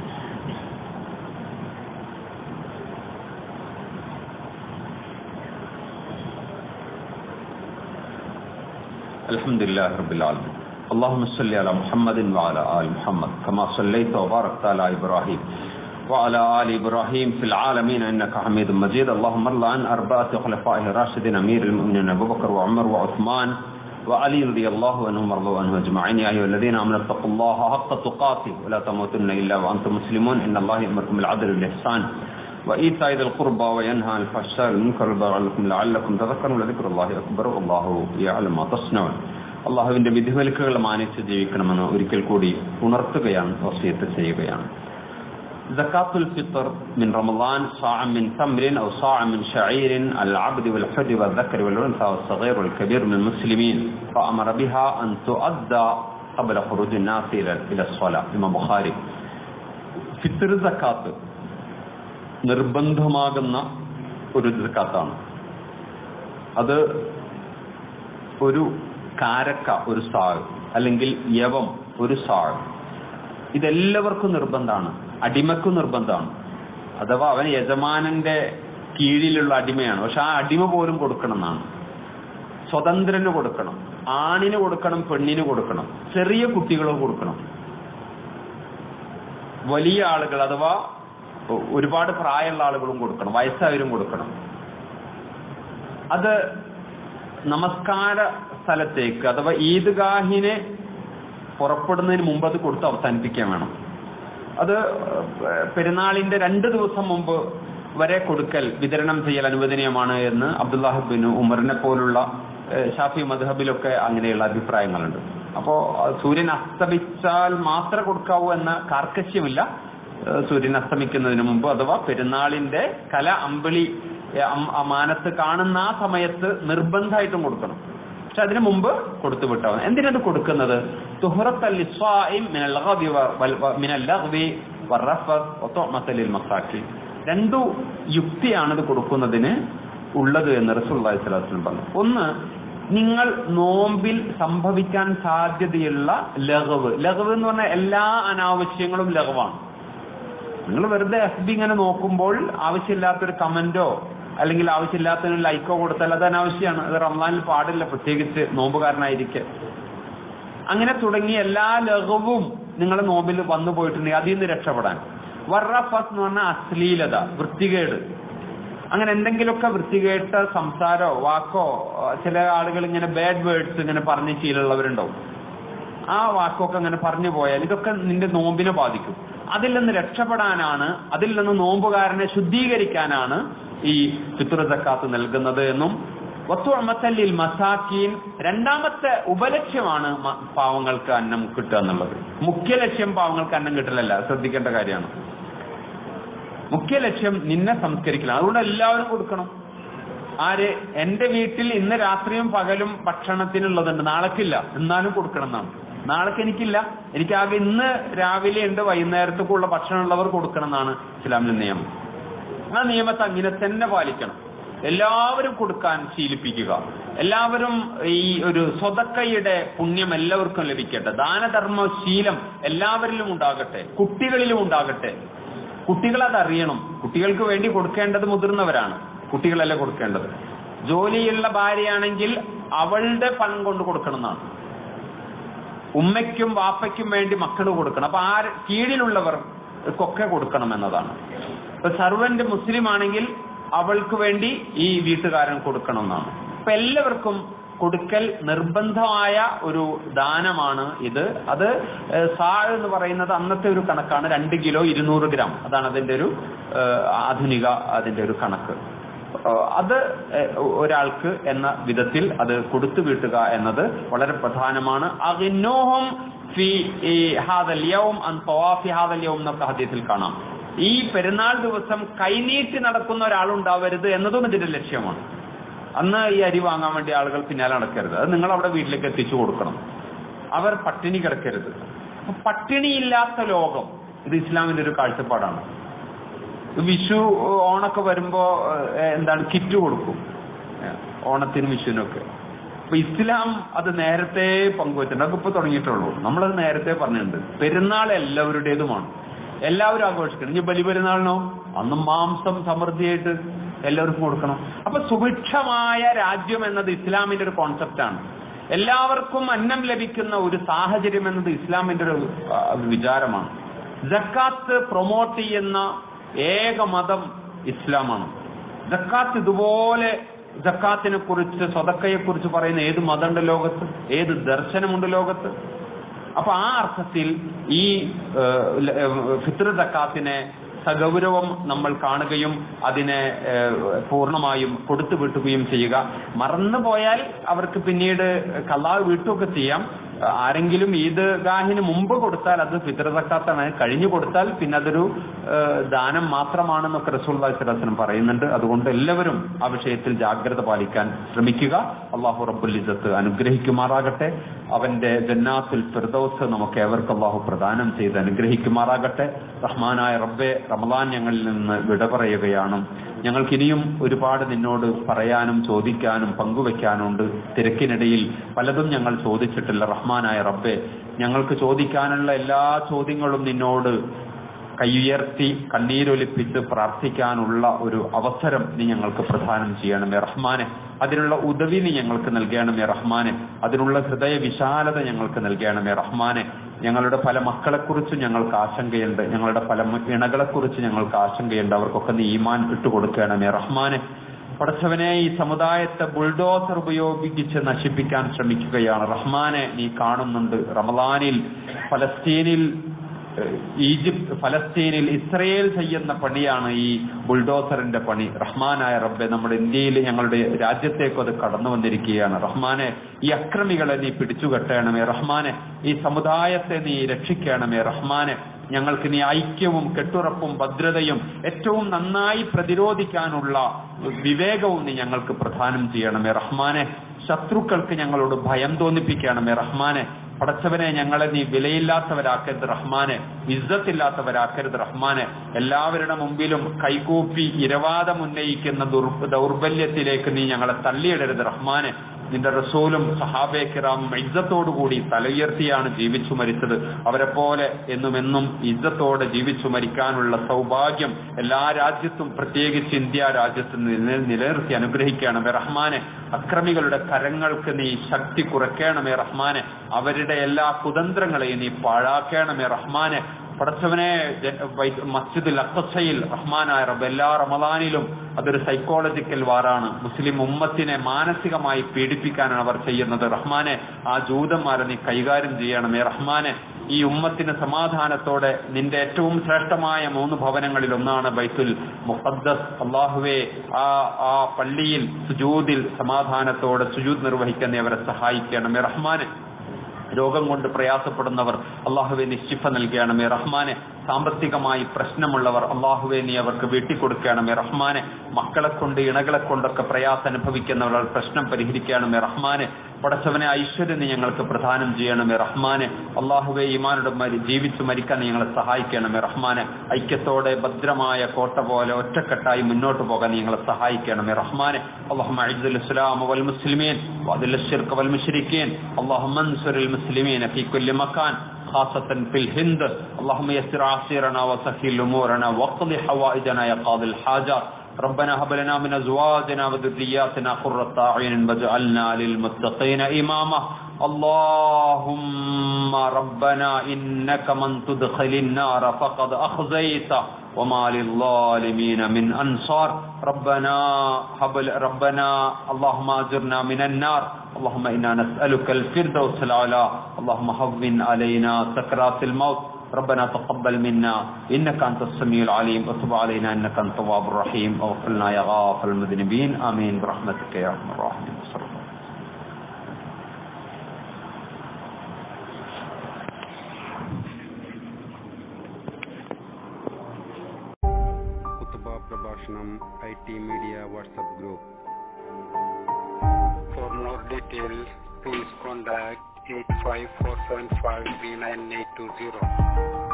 الحمد لله رب العالمين اللهم صل على محمد وعلى آل محمد كما صليت وباركت على إبراهيم وعلى آل إبراهيم في العالمين إنك حميد مجيد اللهم ارض عن أربعة خلفائه الراشدين أمير المؤمنين أبو بكر وعمر وعثمان وعلي رضي الله عنهم وارضوا عنهم أجمعين يا أيها الذين آمنوا اتقوا الله حق تقاته ولا تموتن إلا وأنتم مسلمون إن الله يأمركم بالعدل والإحسان وإيتاء ذي القربى وينهى عن الفحشاء والمنكر والبغي لعلكم لعلكم تذكرون ولذكر الله أكبر والله يعلم ما تصنعون അള്ളാഹുവിന്റെ വിധിവിലക്കുകൾ മാനിച്ച് ജീവിക്കണമെന്ന് ഒരിക്കൽ കൂടി ഉണർത്തുകയാണ് വസീയത്ത് ചെയ്യുകയാണ് زكاة الفطر من رمضان صاع من تمر أو صاع من شعير على العبد والحر والذكر والأنثى والصغير والكبير من المسلمين فأمر بها أن تؤدى قبل خروج الناس إلى إلى الصلاة إمام بخاري ഫിത്തർ സക്കാത്ത് നിർബന്ധമാകുന്ന ഒരു സക്കാത്താണ് അത് ഒരു കാരക്ക ഒരു സാഗ് അല്ലെങ്കിൽ യവം ഒരു സാഗ് ഇതെല്ലാവർക്കും നിർബന്ധമാണ് അടിമക്കും നിർബന്ധമാണ് അഥവാ അവൻ യജമാനന്റെ കീഴിലുള്ള അടിമയാണ് പക്ഷെ ആ അടിമ പോലും കൊടുക്കണം എന്നാണ് സ്വതന്ത്രന് കൊടുക്കണം ആണിന് കൊടുക്കണം പെണ്ണിന് കൊടുക്കണം ചെറിയ കുട്ടികളും കൊടുക്കണം വലിയ ആളുകൾ അഥവാ ഒരുപാട് പ്രായമുള്ള ആളുകളും കൊടുക്കണം വയസ്സായവരും കൊടുക്കണം അത് നമസ്കാര സ്ഥലത്തേക്ക് അഥവാ ഈദ്ഗാഹിനെ പുറപ്പെടുന്നതിന് മുമ്പ് അത് കൊടുത്ത് അവസാനിപ്പിക്കാൻ വേണം അത് പെരുന്നാളിന്റെ രണ്ട് ദിവസം മുമ്പ് വരെ കൊടുക്കൽ വിതരണം ചെയ്യൽ അനുവദനീയമാണ് എന്ന് അബ്ദുല്ലാഹിബിൻ ഉമറിനെ പോലുള്ള ഷാഫി മദ്ഹബിലൊക്കെ അങ്ങനെയുള്ള അഭിപ്രായങ്ങളുണ്ട് അപ്പോ സൂര്യൻ അസ്തമിച്ചാൽ മാത്രമേ കൊടുക്കാവൂ എന്ന കാർക്കശ്യമില്ല സൂര്യൻ അസ്തമിക്കുന്നതിന് മുമ്പ് അഥവാ പെരുന്നാളിന്റെ കല അമ്പിളി മാനത്ത് കാണുന്ന ആ സമയത്ത് നിർബന്ധമായിട്ടും കൊടുക്കണം പക്ഷെ അതിനു മുമ്പ് കൊടുത്തു വിട്ടാവും എന്തിനത് കൊടുക്കുന്നത് രണ്ടു യുക്തിയാണ് ഇത് കൊടുക്കുന്നതിന് ഉള്ളത് എന്ന് റസൂല്ലി സ്വലാസ്ലം പറഞ്ഞു ഒന്ന് നിങ്ങൾ നോമ്പിൽ സംഭവിക്കാൻ സാധ്യതയുള്ള ലഘവ് ലഘവ് എന്ന് പറഞ്ഞാൽ എല്ലാ അനാവശ്യങ്ങളും ലഘവാണ് നിങ്ങൾ വെറുതെ എഫ് ബി ഇങ്ങനെ നോക്കുമ്പോൾ ആവശ്യമില്ലാത്തൊരു കമന്റോ അല്ലെങ്കിൽ ആവശ്യമില്ലാത്തതിന് ലൈക്കോ കൊടുത്താൽ അത് അനാവശ്യമാണ് അത് റംസാനിൽ പാടില്ല പ്രത്യേകിച്ച് നോമ്പുകാരനായിരിക്കെ അങ്ങനെ തുടങ്ങി എല്ലാ ലഘവും നിങ്ങളെ നോമ്പിൽ വന്നു പോയിട്ടുണ്ടെങ്കിൽ അതിൽ നിന്ന് രക്ഷപ്പെടാൻ വർറഫസ് എന്ന് പറഞ്ഞാൽ അശ്ലീലത വൃത്തികേട് അങ്ങനെ എന്തെങ്കിലുമൊക്കെ വൃത്തികേട്ട സംസാരോ വാക്കോ ചില ആളുകൾ ഇങ്ങനെ ബാഡ് വേർഡ്സ് ഇങ്ങനെ പറഞ്ഞ് ശീലമുള്ളവരുണ്ടാവും ആ വാക്കൊക്കെ അങ്ങനെ പറഞ്ഞു പോയാൽ ഇതൊക്കെ നിന്റെ നോമ്പിനെ ബാധിക്കും അതിൽ നിന്ന് രക്ഷപ്പെടാനാണ് അതിൽ നിന്ന് നോമ്പുകാരനെ ശുദ്ധീകരിക്കാനാണ് ഈ ഫിത്തുർ സക്കാത്ത് നൽകുന്നത് എന്നും വസ്തുഅമത്തല്ലിൽ മസാക്കീൻ രണ്ടാമത്തെ ഉപലക്ഷ്യമാണ് പാവങ്ങൾക്ക് അന്നം കിട്ടുക എന്നുള്ളത് മുഖ്യ ലക്ഷ്യം പാവങ്ങൾക്ക് അന്നം കിട്ടലല്ല ശ്രദ്ധിക്കേണ്ട കാര്യമാണ് മുഖ്യ ലക്ഷ്യം നിന്നെ സംസ്കരിക്കണം അതുകൊണ്ട് എല്ലാവരും കൊടുക്കണം ആര് എന്റെ വീട്ടിൽ ഇന്ന് രാത്രിയും പകലും ഭക്ഷണത്തിനുള്ളതുണ്ട് നാളേക്കില്ല എന്നാലും കൊടുക്കണം എന്നാണ് നാളേക്ക് എനിക്കില്ല എനിക്കാകെ ഇന്ന് രാവിലെ ഉണ്ട് വൈകുന്നേരത്തേക്കുള്ള ഭക്ഷണം ഉള്ളവർ കൊടുക്കണം എന്നാണ് ഇസ്ലാമിന്റെ നിയമം ആ നിയമത്തെ അങ്ങനെ തന്നെ പാലിക്കണം എല്ലാവരും കൊടുക്കാൻ ശീലിപ്പിക്കുക എല്ലാവരും ഈ ഒരു സ്വതക്കയുടെ പുണ്യം എല്ലാവർക്കും ലഭിക്കട്ടെ ദാനധർമ്മ ശീലം എല്ലാവരിലും ഉണ്ടാകട്ടെ കുട്ടികളിലും ഉണ്ടാകട്ടെ കുട്ടികൾ അതറിയണം കുട്ടികൾക്ക് വേണ്ടി കൊടുക്കേണ്ടത് മുതിർന്നവരാണ് കുട്ടികളല്ല കൊടുക്കേണ്ടത് ജോലിയുള്ള ഭാര്യയാണെങ്കിൽ അവളുടെ പണം കൊണ്ട് കൊടുക്കണം എന്നാണ് ഉമ്മയ്ക്കും വാപ്പയ്ക്കും വേണ്ടി മക്കൾ കൊടുക്കണം അപ്പൊ ആ കീഴിലുള്ളവർ കൊക്കെ കൊടുക്കണം എന്നതാണ് ഇപ്പൊ സർവന്റ് മുസ്ലിം ആണെങ്കിൽ അവൾക്ക് വേണ്ടി ഈ വീട്ടുകാരൻ കൊടുക്കണം എന്നാണ് അപ്പൊ എല്ലാവർക്കും കൊടുക്കൽ നിർബന്ധമായ ഒരു ദാനമാണ് ഇത് അത് ഏഹ്, സാ എന്ന് പറയുന്നത് അന്നത്തെ ഒരു കണക്കാണ് രണ്ട് കിലോ ഇരുന്നൂറ് ഗ്രാം അതാണ് അതിന്റെ ഒരു ഏഹ്, ആധുനിക അതിന്റെ ഒരു കണക്ക് ഏഹ്, അത് ഏഹ്, ഒരാൾക്ക് എന്ന വിധത്തിൽ അത് കൊടുത്തു വീട്ടുക എന്നത് വളരെ പ്രധാനമാണ് അഗ്നോഹം ഫി ഈ ഹാദൽ യൗം അൻ തവാഫി ഹാദൽ യൗം എന്നൊക്കെ ഹദീസിൽ കാണാം ഈ പെരുന്നാൾ ദിവസം കൈനീട്ടി നടക്കുന്ന ഒരാളുണ്ടാവരുത് എന്നതും ഇതിന്റെ ലക്ഷ്യമാണ് അന്ന് ഈ അരി വാങ്ങാൻ വേണ്ടി ആളുകൾ പിന്നാലെ നടക്കരുത് അത് നിങ്ങൾ അവിടെ വീട്ടിലേക്ക് എത്തിച്ചു കൊടുക്കണം അവർ പട്ടിണി കിടക്കരുത് അപ്പൊ പട്ടിണിയില്ലാത്ത ലോകം ഇത് ഇസ്ലാമിന്റെ ഒരു കാഴ്ചപ്പാടാണ് വിഷു ഓണൊക്കെ വരുമ്പോ ഏഹ്, എന്താണ് കിറ്റ് കൊടുക്കും ഏഹ്, ഓണത്തിനും വിഷുവിനൊക്കെ അപ്പൊ ഇസ്ലാം അത് നേരത്തെ പങ്കുവച്ചിട്ടുണ്ട് അതൊക്കെ ഇപ്പൊ തുടങ്ങിയിട്ടുള്ളൂ നമ്മളത് നേരത്തെ പറഞ്ഞിട്ടുണ്ട് പെരുന്നാൾ എല്ലാവരുടേതുമാണ് എല്ലാവരും ആഘോഷിക്കണം ഇനി ബലി പെരുന്നാളിനോ അന്ന് മാംസം സമൃദ്ധിയായിട്ട് എല്ലാവർക്കും കൊടുക്കണം അപ്പൊ സുഭിക്ഷമായ രാജ്യം എന്നത് ഇസ്ലാമിന്റെ ഒരു കോൺസെപ്റ്റാണ് എല്ലാവർക്കും അന്നം ലഭിക്കുന്ന ഒരു സാഹചര്യം എന്നത് ഇസ്ലാമിന്റെ ഒരു ആ, വിചാരമാണ് ജക്കാത്ത് പ്രൊമോട്ട് ചെയ്യുന്ന ഏക മതം ഇസ്ലാമാണ് ജക്കാത്ത് ഇതുപോലെ ജക്കാത്തിനെ കുറിച്ച് സ്വതക്കയെ കുറിച്ച് പറയുന്ന ഏത് മതമുണ്ട് ലോകത്ത് ഏത് ദർശനമുണ്ട് ലോകത്ത് അപ്പൊ ആ അർത്ഥത്തിൽ ഈ ഏഹ്, ല- ഏഹ്, ഫിത്ർ ജക്കാത്തിനെ സഗൗരവം നമ്മൾ കാണുകയും അതിനെ ഏഹ്, പൂർണ്ണമായും കൊടുത്തു വിട്ടുകയും ചെയ്യുക മറന്നുപോയാൽ അവർക്ക് പിന്നീട് കള്ളാവ് വീട്ടുകയൊക്കെ ചെയ്യാം ആരെങ്കിലും ഈദ് ഗാഹിന് മുമ്പ് കൊടുത്താൽ അത് ഫിത്ർ സക്കാത്താണ് കഴിഞ്ഞു കൊടുത്താൽ പിന്നെ അതൊരു ഏഹ്, ദാനം മാത്രമാണെന്നൊക്കെ റസൂൽ വസ്ലം പറയുന്നുണ്ട് അതുകൊണ്ട് എല്ലാവരും ആ വിഷയത്തിൽ ജാഗ്രത പാലിക്കാൻ ശ്രമിക്കുക അള്ളാഹു റബ്ബുൽ ഇസത്ത് അനുഗ്രഹിക്കുമാറാകട്ടെ അവന്റെ ജന്നാത്തുൽ ഫിർദൌസ് നമുക്ക് ഏവർക്കും അള്ളാഹു പ്രദാനം ചെയ്ത് അനുഗ്രഹിക്കുമാറാകട്ടെ റഹ്മാനായ റബ്ബെ റമദാൻ ഞങ്ങളിൽ നിന്ന് വിട പറയുകയാണ് ഞങ്ങൾക്ക് ഇനിയും ഒരുപാട് നിന്നോട് പറയാനും ചോദിക്കാനും പങ്കുവെക്കാനുണ്ട് തിരക്കിനിടയിൽ പലതും ഞങ്ങൾ ചോദിച്ചിട്ടില്ല റഹ്മാനായ റബ്ബെ ഞങ്ങൾക്ക് ചോദിക്കാനുള്ള എല്ലാ ചോദ്യങ്ങളും നിന്നോട് കൈയുയർത്തി കണ്ണീരൊലിപ്പിച്ച് പ്രാർത്ഥിക്കാനുള്ള ഒരു അവസരം നീ ഞങ്ങൾക്ക് പ്രദാനം ചെയ്യണമേ റഹ്മാനെ അതിനുള്ള ഉദവി നീ ഞങ്ങൾക്ക് നൽകണമേ റഹ്മാനെ അതിനുള്ള ഹൃദയ വിശാലത ഞങ്ങൾക്ക് നൽകണമേ റഹ്മാനെ ഞങ്ങളുടെ പല മക്കളെക്കുറിച്ച് ഞങ്ങൾക്ക് ആശങ്കയുണ്ട് ഞങ്ങളുടെ പല ഇണകളെക്കുറിച്ച് ഞങ്ങൾക്ക് ആശങ്കയുണ്ട് അവർക്കൊക്കെ നീ ഈമാൻ ഇട്ടുകൊടുക്കണമേ റഹ്മാനെ പടച്ചവനെ ഈ സമുദായത്തെ ബുൾഡോസർ ഉപയോഗിച്ച് നശിപ്പിക്കാൻ ശ്രമിക്കുകയാണ് റഹ്മാനെ നീ കാണുന്നുണ്ട് റമദാനിൽ ഫലസ്തീനിൽ ഏഹ്, ഈജിപ്ത് ഫലസ്തീനിൽ ഇസ്രയേൽ ചെയ്യുന്ന പണിയാണ് ഈ ബുൾഡോസറിന്റെ പണി റഹ്മാനായ റബ്ബെ നമ്മുടെ ഇന്ത്യയിൽ ഞങ്ങളുടെ രാജ്യത്തേക്ക് അത് കടന്നു വന്നിരിക്കുകയാണ് റഹ്മാനെ ഈ അക്രമികളെ നീ പിടിച്ചു കെട്ടണമേ റഹ്മാനെ ഈ സമുദായത്തെ നീ രക്ഷിക്കണമേ റഹ്മാനെ ഞങ്ങൾക്ക് നീ ഐക്യവും കെട്ടുറപ്പും ഭദ്രതയും ഏറ്റവും നന്നായി പ്രതിരോധിക്കാനുള്ള വിവേകവും നീ ഞങ്ങൾക്ക് പ്രദാനം ചെയ്യണമേ റഹ്മാനെ ശത്രുക്കൾക്ക് ഞങ്ങളോട് ഭയം തോന്നിപ്പിക്കണമേ റഹ്മാനെ പടച്ചവനെ ഞങ്ങളെ നീ വിലയില്ലാത്തവരാക്കരുത് റഹ്മാനെ ഇസ്സത്തില്ലാത്തവരാക്കരുത് റഹ്മാനെ എല്ലാവരുടെ മുമ്പിലും കൈകൂപ്പി ഇരവാദം ഉന്നയിക്കുന്ന ദുർ ദൗർബല്യത്തിലേക്ക് നീ ഞങ്ങളെ തള്ളിയിടരുത് റഹ്മാനെ നിന്റെ റസൂലും സഹാബെ കിറാമും ഇജ്ജത്തോടുകൂടി തലയുയർത്തിയാണ് ജീവിച്ചു മരിച്ചത് അവരെ പോലെ എന്നുമെന്നും ഇജ്ജത്തോടെ ജീവിച്ചു മരിക്കാനുള്ള സൗഭാഗ്യം എല്ലാ രാജ്യത്തും പ്രത്യേകിച്ച് ഇന്ത്യ രാജ്യത്ത് നില- നിലനിർത്തി അനുഗ്രഹിക്കണമേ റഹ്മാനെ അക്രമികളുടെ കരങ്ങൾക്ക് നീ ശക്തി കുറയ്ക്കണമേ റഹ്മാനെ അവരുടെ എല്ലാ കുതന്ത്രങ്ങളെയും നീ പാഴാക്കണമേ റഹ്മാനെ പടച്ചവനെ ജ- വൈ- മസ്ജിദുൽ അക്കസയിൽ റഹ്മാനായ റബ്ബ് എല്ലാ റമദാനിലും അതൊരു സൈക്കോളജിക്കൽ വാറാണ് മുസ്ലിം ഉമ്മത്തിനെ മാനസികമായി പീഡിപ്പിക്കാനാണ് അവർ ചെയ്യുന്നത് റഹ്മാനെ ആ ജൂതന്മാരെ നീ കൈകാര്യം ചെയ്യണമേ റഹ്മാനെ ഈ ഉമ്മത്തിന് സമാധാനത്തോടെ നിന്റെ ഏറ്റവും ശ്രേഷ്ഠമായ മൂന്ന് ഭവനങ്ങളിൽ ഒന്നാണ് ബൈത്തുൽ മുഖദ്ദസ് അള്ളാഹുവെ ആ ആ പള്ളിയിൽ സുജൂദിൽ സമാധാനത്തോടെ സുജൂദ് നിർവഹിക്കുന്ന അവരെ സഹായിക്കണമേ റഹ്മാനെ രോഗം കൊണ്ട് പ്രയാസപ്പെടുന്നവർ അള്ളാഹുവെ നിശ്ചിഫ നൽകണമേ റഹ്മാനെ സാമ്പത്തികമായി പ്രശ്നമുള്ളവർ അള്ളാഹുവെ നീ അവർക്ക് വീട്ടിക്കൊടുക്കണമേ റഹ്മാനെ മക്കളെ കൊണ്ട് ഇണകളെ കൊണ്ടൊക്കെ പ്രയാസം അനുഭവിക്കുന്നവർ പ്രശ്നം പരിഹരിക്കണമേ റഹ്മാനെ പടച്ചവനെ ഐശ്വര്യം നീ ഞങ്ങൾക്ക് പ്രദാനം ചെയ്യണമേ റഹ്മാനെ അള്ളാഹുവെ ഇമാനുടെ മരി ജീവിച്ചു മരിക്കാൻ നീ ഞങ്ങളെ സഹായിക്കണമേ റഹ്മാനെ ഐക്യത്തോടെ ഭദ്രമായ കോട്ട പോലെ ഒറ്റക്കെട്ടായി മുന്നോട്ട് പോകാൻ നീ ഞങ്ങളെ സഹായിക്കണമേ റഹ്മാനെ اللهم اعز الاسلام والمسلمين واذل الشرك والمشركين اللهم انصر المسلمين في كل مكان خاصة في الهند اللهم يسر عسيرنا وسهل امورنا واقض حوائجنا يا قاضي الحاجات ربنا هب لنا من ازواجنا وذرياتنا قرة اعين واجعلنا للمتقين اماما اللهم ربنا إنك من تدخل النار فقد أخزيت وما للظالمين من أنصار ربنا هب ربنا اللهم أجرنا من النار اللهم إنا نسألك الفردوس العلا اللهم هون علينا سكرات الموت ربنا تقبل منا إنك أنت السميع العليم وتب علينا إنك أنت التواب الرحيم واغفر لنا يا غافر المذنبين آمين برحمتك يا أرحم الراحمين صلى الله കുത്തുബ പ്രഭാഷണം I T media WhatsApp group for more details please contact eight five four seven five three nine eight two zero